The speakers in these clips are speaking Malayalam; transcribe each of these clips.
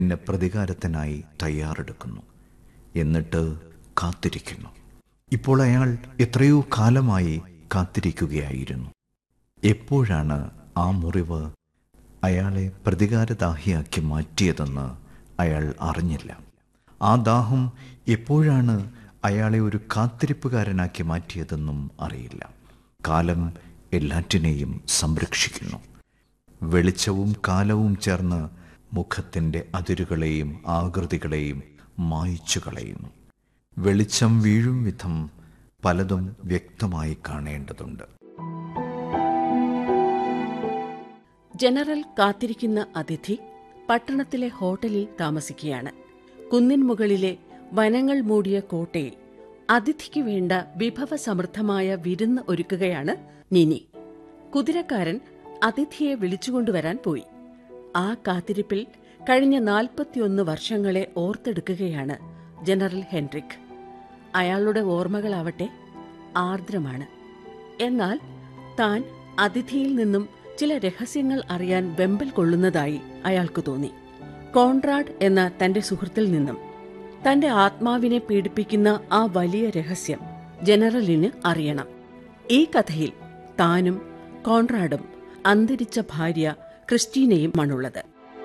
പിന്നെ പ്രതികാരത്തിനായി തയ്യാറെടുക്കുന്നു എന്നിട്ട് കാത്തിരിക്കുന്നു ഇപ്പോൾ അയാൾ എത്രയോ കാലമായി കാത്തിരിക്കുകയായിരുന്നു എപ്പോഴാണ് ആ മുറിവ് അയാളെ പ്രതികാരദാഹിയാക്കി മാറ്റിയതെന്ന് അയാൾ അറിഞ്ഞില്ല ആ ദാഹം എപ്പോഴാണ് അയാളെ ഒരു കാത്തിരിപ്പുകാരനാക്കി മാറ്റിയതെന്നും അറിയില്ല കാലം എല്ലാറ്റിനെയും സംരക്ഷിക്കുന്നു വെളിച്ചവും കാലവും ചേർന്ന് മുഖത്തിൻ്റെ അതിരുകളെയും ആകൃതികളെയും മായ്ച്ചു കളയുന്നു വെളിച്ചം വീഴും വിധം പലതും വ്യക്തമായി കാണേണ്ടതുണ്ട് ജനറൽ കാത്തിരിക്കുന്ന അതിഥി പട്ടണത്തിലെ ഹോട്ടലിൽ താമസിക്കുകയാണ് കുന്നിൻ മുകളിലെ വനങ്ങൾ മൂടിയ കോട്ടയിൽ അതിഥിക്ക് വേണ്ട വിഭവസമൃദ്ധമായ വിരുന്ന് ഒരുക്കുകയാണ് നിനി കുതിരക്കാരൻ അതിഥിയെ വിളിച്ചുകൊണ്ടുവരാൻ പോയി ആ കാത്തിരിപ്പിൽ കഴിഞ്ഞ നാൽപ്പത്തിയൊന്ന് വർഷങ്ങളെ ഓർത്തെടുക്കുകയാണ് ജനറൽ ഹെൻറിക് അയാളുടെ ഓർമ്മകളാവട്ടെ ആർദ്രമാണ് എന്നാൽ താൻ അതിഥിയിൽ നിന്നും ചില രഹസ്യങ്ങൾ അറിയാൻ വെമ്പൽ കൊള്ളുന്നതായി അയാൾക്ക് തോന്നി കോൺറാഡ് എന്ന തന്റെ സുഹൃത്തിൽ നിന്നും തന്റെ ആത്മാവിനെ പീഡിപ്പിക്കുന്ന ആ വലിയ രഹസ്യം ജനറലിന് അറിയണം ഈ കഥയിൽ താനും കോൺറാഡും അന്തരിച്ച ഭാര്യ ക്രിസ്റ്റീനയുമാണുള്ളത്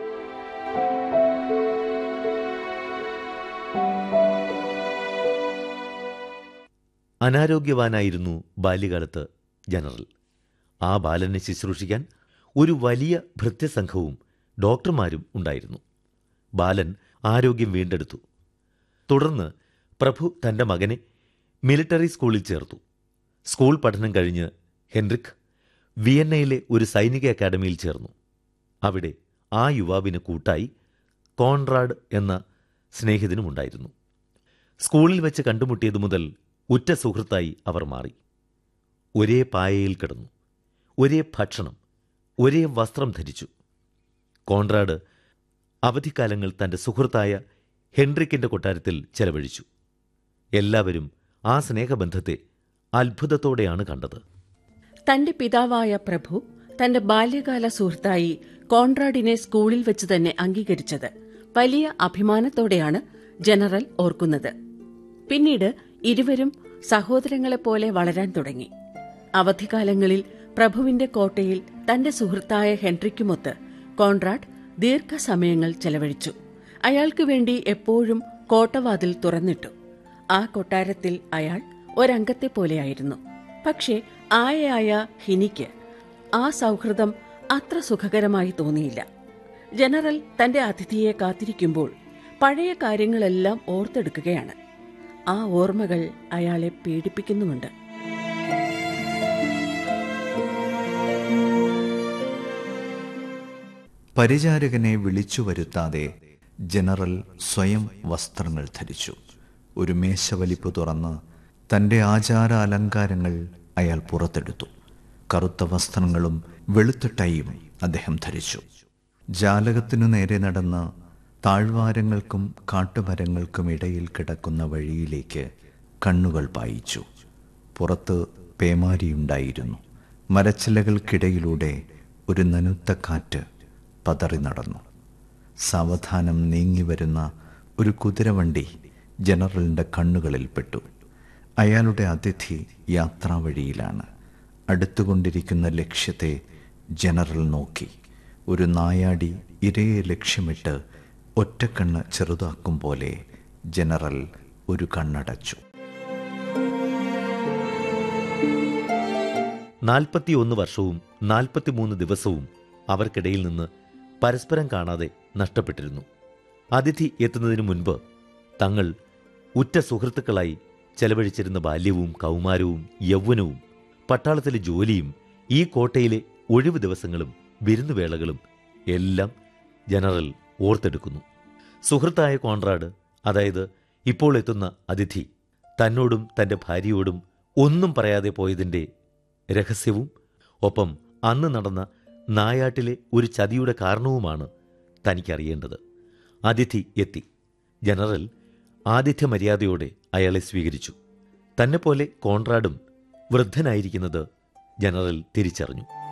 അനാരോഗ്യവാനായിരുന്നു ബാല്യകാലത്ത് ജനറൽ ആ ബാലനെ ശുശ്രൂഷിക്കാൻ ഒരു വലിയ ഭൃത്യസംഘവും ഡോക്ടർമാരും ഉണ്ടായിരുന്നു ബാലൻ ആരോഗ്യം വീണ്ടെടുത്തു തുടർന്ന് പ്രഭു തന്റെ മകനെ മിലിറ്ററി സ്കൂളിൽ ചേർത്തു സ്കൂൾ പഠനം കഴിഞ്ഞ് ഹെൻറിക് വിയന്നയിലെ ഒരു സൈനിക അക്കാദമിയിൽ ചേർന്നു അവിടെ ആ യുവാവിന് കൂട്ടായി കോൺറാഡ് എന്ന സ്നേഹിതനുമുണ്ടായിരുന്നു സ്കൂളിൽ വെച്ച് കണ്ടുമുട്ടിയതു മുതൽ ഉറ്റ സുഹൃത്തായി അവർ മാറി ഒരേ പായയിൽ കിടന്നു ഒരേ ഭക്ഷണം ഒരേ വസ്ത്രം ധരിച്ചു കോൺറാഡ് അവധിക്കാലങ്ങൾ തന്റെ സുഹൃത്തായ ഹെൻറിക്കിന്റെ കൊട്ടാരത്തിൽ ചെലവഴിച്ചു എല്ലാവരും ആ സ്നേഹബന്ധത്തെ അത്ഭുതത്തോടെയാണ് കണ്ടത് തന്റെ പിതാവായ പ്രഭു തന്റെ ബാല്യകാല സുഹൃത്തായി കോൺറാഡിനെ സ്കൂളിൽ വെച്ച് തന്നെ അംഗീകരിച്ചത് വലിയ അഭിമാനത്തോടെയാണ് ജനറൽ ഓർക്കുന്നത് പിന്നീട് ഇരുവരും സഹോദരങ്ങളെപ്പോലെ വളരാൻ തുടങ്ങി അവധിക്കാലങ്ങളിൽ പ്രഭുവിന്റെ കോട്ടയിൽ തന്റെ സുഹൃത്തായ ഹെൻറിക്കുമൊത്ത് കോൺറാഡ് ദീർഘസമയങ്ങൾ ചെലവഴിച്ചു അയാൾക്ക് വേണ്ടി എപ്പോഴും കോട്ടവാതിൽ തുറന്നിട്ടു ആ കൊട്ടാരത്തിൽ അയാൾ ഒരംഗത്തെ പോലെയായിരുന്നു പക്ഷേ ആയയായ ഹിനിക്ക് ആ സൗഹൃദം അത്ര സുഖകരമായി തോന്നിയില്ല ജനറൽ തന്റെ അതിഥിയെ കാത്തിരിക്കുമ്പോൾ പഴയ കാര്യങ്ങളെല്ലാം ഓർത്തെടുക്കുകയാണ് ആ ഓർമ്മകൾ അയാളെ പീഡിപ്പിക്കുന്നുമുണ്ട് പരിചാരകനെ വിളിച്ചു വരുത്താതെ ജനറൽ സ്വയം വസ്ത്രങ്ങൾ ധരിച്ചു ഒരു മേശവലിപ്പ് തുറന്ന് തന്റെ ആചാര അലങ്കാരങ്ങൾ അയാൾ പുറത്തെടുത്തു കറുത്ത വസ്ത്രങ്ങളും വെളുത്ത ടൈയും അദ്ദേഹം ധരിച്ചു ജാലകത്തിനു നേരെ നടന്ന് താഴ്വാരങ്ങൾക്കും കാട്ടുമരങ്ങൾക്കും ഇടയിൽ കിടക്കുന്ന വഴിയിലേക്ക് കണ്ണുകൾ പായിച്ചു പുറത്ത് പേമാരിയുണ്ടായിരുന്നു മരച്ചിലകൾക്കിടയിലൂടെ ഒരു നനുത്ത കാറ്റ് പതറി നടന്നു സാവധാനം നീങ്ങി വരുന്ന ഒരു കുതിരവണ്ടി ജനറലിന്റെ കണ്ണുകളിൽ പെട്ടു അയാളുടെ അതിഥി യാത്രാവഴിയിലാണ് അടുത്തുകൊണ്ടിരിക്കുന്ന ലക്ഷ്യത്തെ ജനറൽ നോക്കി ഒരു നായാടി ഇരയെ ലക്ഷ്യമിട്ട് ഒറ്റക്കണ്ണ് ചെറുതാക്കും പോലെ ജനറൽ ഒരു കണ്ണടച്ചു നാൽപ്പത്തിയൊന്ന് വർഷവും നാൽപ്പത്തിമൂന്ന് ദിവസവും അവർക്കിടയിൽ നിന്ന് പരസ്പരം കാണാതെ നഷ്ടപ്പെട്ടിരുന്നു അതിഥി എത്തുന്നതിനു മുൻപ് തങ്ങൾ ഉറ്റ സുഹൃത്തുക്കളായി ചെലവഴിച്ചിരുന്ന ബാല്യവും കൗമാരവും യൗവനവും പട്ടാളത്തിലെ ജോലിയും ഈ കോട്ടയിലെ ഒഴിവു ദിവസങ്ങളും വിരുന്നുവേളകളും എല്ലാം ജനറൽ ഓർത്തെടുക്കുന്നു സുഹൃത്തായ കോൺറാഡ് അതായത് ഇപ്പോൾ എത്തുന്ന അതിഥി തന്നോടും തന്റെ ഭാര്യയോടും ഒന്നും പറയാതെ പോയതിന്റെ രഹസ്യവും ഒപ്പം അന്ന് നടന്ന നായാട്ടിലെ ഒരു ചതിയുടെ കാരണവുമാണ് തനിക്കറിയേണ്ടത് അതിഥി എത്തി ജനറൽ ആതിഥ്യ മര്യാദയോടെ അയാളെ സ്വീകരിച്ചു തന്നെപ്പോലെ കോൺറാഡും വൃദ്ധനായിരിക്കുന്നത് ജനറൽ തിരിച്ചറിഞ്ഞു